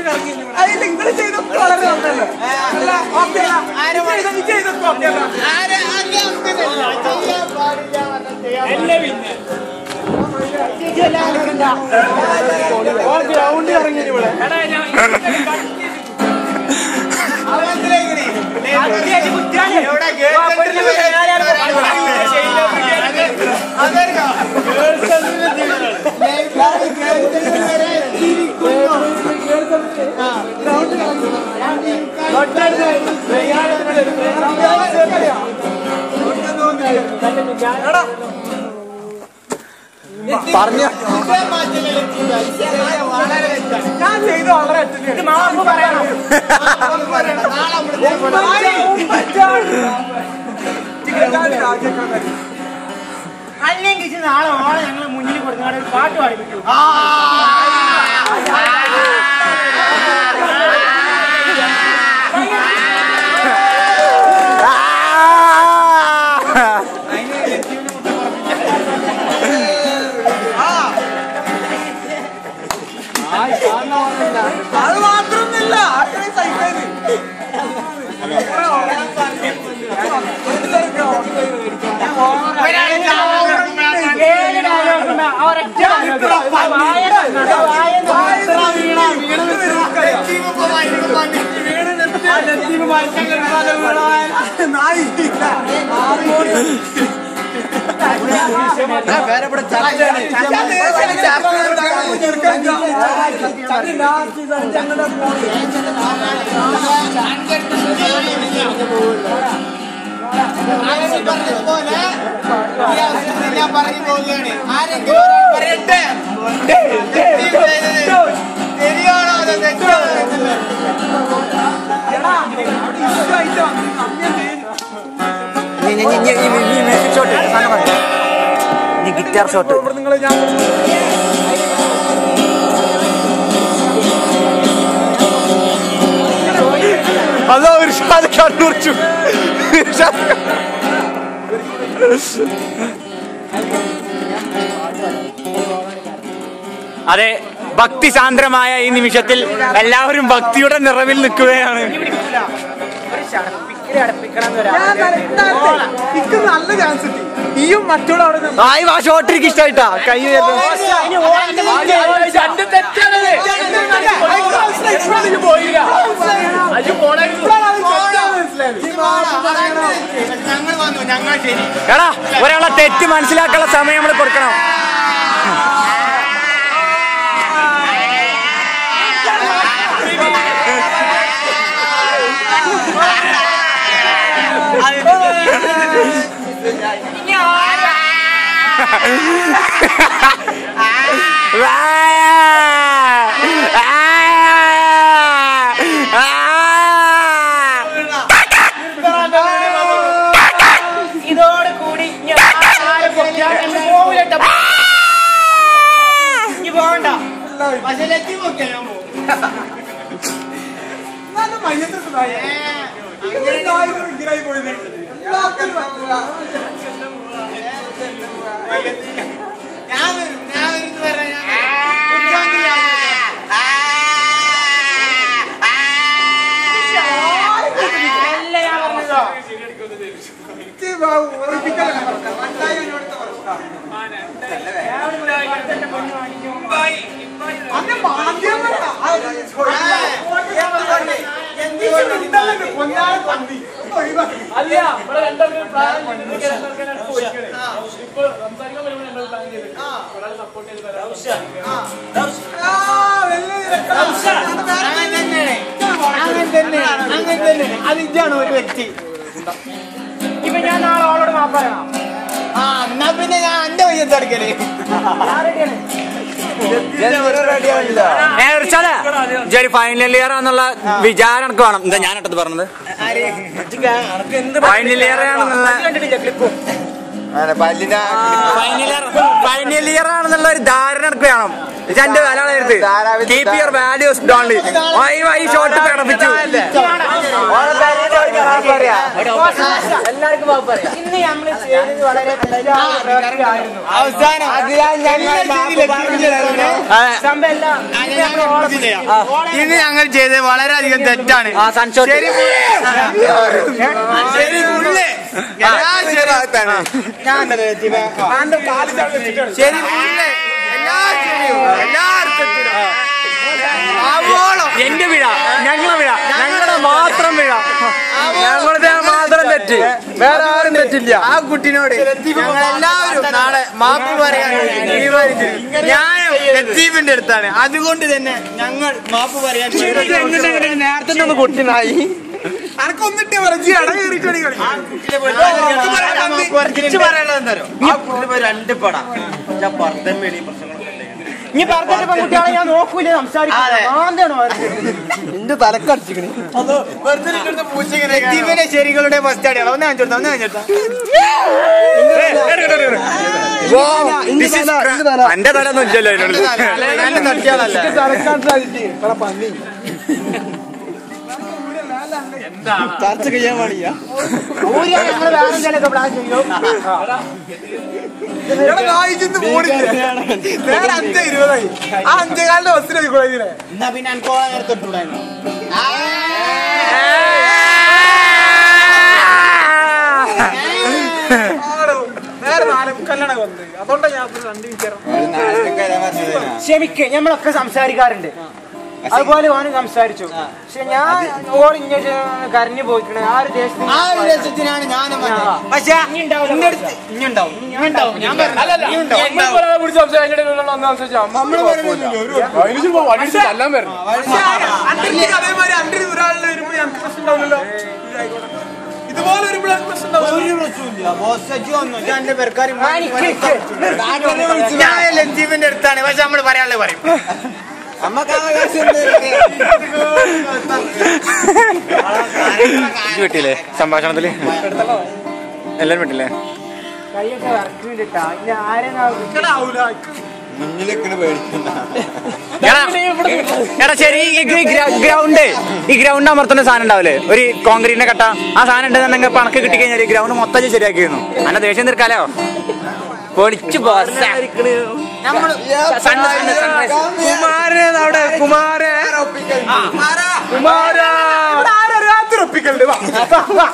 അതിൽ നിങ്ങൾ ചെയ്തൊക്കെ വളരെ നന്നല്ലേ അല്ല ഓക്കെ അല്ല ഇത് ചെയ്തൊക്കെ ഓക്കെ അല്ല ഗ്രൗണ്ടിൽ ഇറങ്ങി ഇവിടെ പറഞ്ഞു ഞാൻ ചെയ്ത് വളരെ അറ്റൻഡ് പറയണം അല്ലെങ്കിൽ ഇത് നാളെ ഓളെ ഞങ്ങൾ മുന്നിൽ കൊടുക്കുന്ന ഒരു പാട്ട് പാടിപ്പിക്കും അത് മാത്രമൊന്നുമില്ല അത്രയും സൈക്കിൾ ഏഴ് dialogue ഉണ്ട്. ആ ഒരൊറ്റ dialogue. ആ വായ തന്നത്. വായ തന്നത്. പറഞ്ഞതുപോലെ ഈ അവസരത്തിൽ ഞാൻ പറഞ്ഞു പോവുകയാണ് ആരെങ്കിലും ഒരാൾ പറയട്ടെ തെറ്റ് ചെയ്തത് ശരിയാണോ അതോ തെറ്റാണോ എന്നുള്ളത്. ഗിറ്റാർ ഷോട്ട് നിങ്ങൾ ഞാൻ അതോ ഇർഷാദ് കണ്ണുറിച്ചു ഇർഷാദ് അതെ ഭക്തി സാന്ദ്രമായ ഈ നിമിഷത്തിൽ എല്ലാവരും ഭക്തിയുടെ നിറവിൽ നിൽക്കുകയാണ് എനിക്ക് നല്ല ചാൻസ് കിട്ടി ഈയും മറ്റുള്ള അവിടെ നിന്ന് ആയി ആ ഷോട്ട് എനിക്ക് ഇഷ്ടായിട്ടാ കൈ ഉയർത്തും. ഞങ്ങൾ വന്നു ഞങ്ങൾ ശരി എടാ ഒരാളെ തെറ്റ് മനസ്സിലാക്കാനുള്ള സമയം നമ്മൾ കൊടുക്കണം ഇതോട് കൂടി ഇനി ആരും പൊക്കിയാൽ എന്നെ പോവില്ലട്ടോ. ഇനി പോകണ്ട പക്ഷെ ലത്തി നോക്കിയാൽ ഞാൻ പോകും നല്ല മയ്യത്തുണ്ടായി ഇങ്ങനെ പോയത് ഞാൻ വരും ഞാൻ വരും എന്ന് പറഞ്ഞാൽ മുഖ്യമന്ത്രി അല്ല ഞാൻ പറഞ്ഞതോ അന്നെ മാധ്യമ പൊന്നായ പന്തി ഒഴിവാക്കി ആ, വലിയ അങ്ങനെ തന്നെയാണ് അങ്ങനെ തന്നെയാണ് അങ്ങനെ തന്നെയാണ് അത് ഇതാണ് ഒരു വ്യക്തി ഇപ്പൊ ഞാൻ നാളെ അവളോട് മാപ്പ് പറയണം ആ എന്നാ പിന്നെ ഞാൻ എന്റെ വയ്യത്ത് അടുക്കല് ഏ, ഇർഷാദേ, ഇജ്ജ് ഒരു ഫൈനൽ ഇയർ എന്നുള്ള വിചാരം എനിക്ക് വേണം എന്താ ഞാനട്ടത് പറഞ്ഞത് ഫൈനൽ ഇയർ ആണെന്നുള്ള പല്ലിന ഫൈനൽ ഇയർ ഫൈനൽ ഇയർ ആണെന്നുള്ള ഒരു ധാരണ എനിക്ക് വേണം ഇത് എന്റെ വില കളയരുത് കീപ് യുവർ വാല്യൂസ് ഡോൺലി ഈ ഷോട്ട് പ്രകടിപ്പിച്ചു എല്ലാവർക്കും മാപ്പ് പറയാം ഇന്ന് നമ്മൾ ചെയ്തത് വളരെ തെറ്റായ പ്രവൃത്തിയായിരുന്നു അവസാനം സംഭവം എല്ലാം ഇത് നമ്മൾ ഓർമ്മിപ്പിക്കും. ഇത് ഞങ്ങൾ ചെയ്തത് വളരെയധികം തെറ്റാണ് ആ സൺഷോട്ട് ശരി ശരി പുള്ളി എല്ലാ ശരി ശരി പുള്ളി എല്ലാ ശരിയും എല്ലാ അർത്ഥത്തിലും ആവോളം എന്റെ വിഴ ഞങ്ങളെ വിഴ ഞങ്ങളുടെ മാത്രം വിഴ ഞങ്ങളുടെ മാത്രം തെറ്റ് വേറെ ആരും തെറ്റില്ല ആ കുട്ടിനോട് ഞങ്ങൾ എല്ലാവരും നാളെ മാപ്പ് പറയാൻ തീരുമാനിച്ചു ഞാൻ ലത്തീഫിന്റെ അടുത്താണ് അതുകൊണ്ട് തന്നെ ഞങ്ങൾ മാപ്പ് പറയാൻ നേരത്തെ ഒന്ന് കുട്ടിനായി അനക്കൊന്നിട്ട് പറഞ്ഞു അട കയറിക്കണി കുറച്ച് പറയാനുള്ളത് എന്തോ ഇനി പറഞ്ഞിട്ട് പെൺകുട്ടികളെ ഞാൻ നോക്കൂല സംസാരിക്കില്ല മാന്താണ് എന്റെ തലക്കടിച്ചിക്കണേ ലത്തീഫിന്റെ ശരികളുടെ ഫസ്റ്റ് അടിയാണ് ഒന്ന് കാണിച്ചു കൊടുത്താ ഒന്ന് കാണിച്ചു കൊടുത്താ എന്റെ തല ഒന്നും ഇല്ലല്ലോ അതിനുള്ളിൽ നല്ല തട്ടിയാലല്ല ചർച്ച ചെയ്യാൻ പാടില്ല ഞങ്ങൾ വേറെ എന്തെങ്കിലുമൊക്കെ പ്ലാൻ ചെയ്യും നേരെ അഞ്ച് ഇരുപതായി ആ അഞ്ചേകാലിന്റെ ബസ്സിന് പോയിക്കോളെ എന്നാ പിന്നെ അൻകോളെ നേരത്തെ ഇട്ടുകൂടായിരുന്നു നേരെ നാല് കല്യാണം വന്നത് അതുകൊണ്ടാണ് ഞാൻ ഇപ്പൊ രണ്ട് മിനിറ്റ് ക്ഷമിക്ക് നമ്മളൊക്കെ സംസാരിക്കാറുണ്ട് അതുപോലെ ഓന് സംസാരിച്ചു പക്ഷെ ഞാൻ ഓൾ ഇങ്ങോട്ട് കരഞ്ഞു പോയിക്കണേ ആ ഒരു ദേശത്തിന് ആ ഒരു രസത്തിനാണ് ഞാനും വന്നത് പക്ഷെ എന്റെ അടുത്ത് ഇനി ഉണ്ടാവും ഇനി ഉണ്ടാവും ഞാൻ പറഞ്ഞു ഇനി ഉണ്ടാവും. അതേമാതിരി അന്റെ ഒരാളിൽ വരുമ്പോ ഞങ്ങൾക്ക് പ്രശ്നം ഉണ്ടാവില്ലല്ലോ ഇതായിക്കോട്ടെ. ഇതുപോലെ ഒരു പ്രശ്നം ഉണ്ടാവില്ല ഒരു പ്രശ്നവുമില്ല. ബോസ് അജ്ജു വന്നു. ഞാൻ എന്റെ പെരക്കാരി ആ, നിക്ക്, നിക്ക്. ഞാൻ ലത്തീഫിന്റെ അടുത്താണ് പക്ഷെ നമ്മള് പറയാനുള്ളത് പറയും വിട്ടില്ലേ സംഭാഷണത്തില് എല്ലാരും വിട്ടില്ലേ കൈയൊക്കെ വറക്കുന്നുണ്ട് ട്ടാ. ഇനി ആരെയും നാ- ആവൂല എടാ, എടാ ശരി ഈ ഗ്രൗണ്ട് ഈ ഗ്രൗണ്ട് അമർത്തുന്ന സാധനം ഉണ്ടാവില്ലേ ഒരു കോൺക്രീറ്റിന്റെ കട്ട ആ സാധനം ഉണ്ടെന്നുണ്ടെങ്കിൽ പണക്ക് കിട്ടി കഴിഞ്ഞാൽ ഈ ഗ്രൗണ്ട് മൊത്തം ശരിയാക്കിയിരുന്നു അന്നെ ദേഷ്യം തീർക്കാലോ പൊളിച്ചു ബോസ് കുമാരൻ അവിടെ കുമാരൻ ഇവിടെ ആരും അറിയാത്തൊരു ഒപ്പിക്കലുണ്ട് വാ.